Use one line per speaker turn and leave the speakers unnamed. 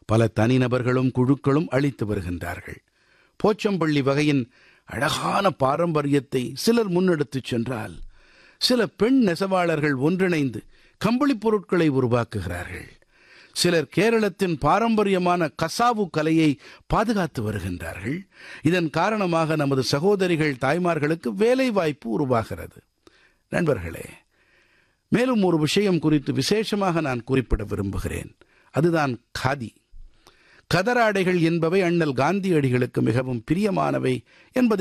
பல தனிநபர்களும் குழுக்களும் அளித்து வருகின்றார்கள் போச்சம்பள்ளி வகையின் அழகான பாரம்பரியத்தை சிலர் முன்னெடுத்துச் சென்றால் சில பெண் நெசவாளர்கள் ஒன்றிணைந்து கம்பளிப் பொருட்களை உருவாக்குகிறார்கள் சிலர் கேரளத்தின் பாரம்பரியமான கசாவு கலையை பாதுகாத்து வருகின்றார்கள் இதன் காரணமாக நமது சகோதரிகள் தாய்மார்களுக்கு வேலை வாய்ப்பு உருவாகிறது நண்பர்களே மேலும் ஒரு விஷயம் குறித்து விசேஷமாக நான் குறிப்பிட விரும்புகிறேன் அதுதான் காதி கதராடைகள் என்பவை அண்ணல் காந்தியடிகளுக்கு மிகவும் பிரியமானவை என்பதை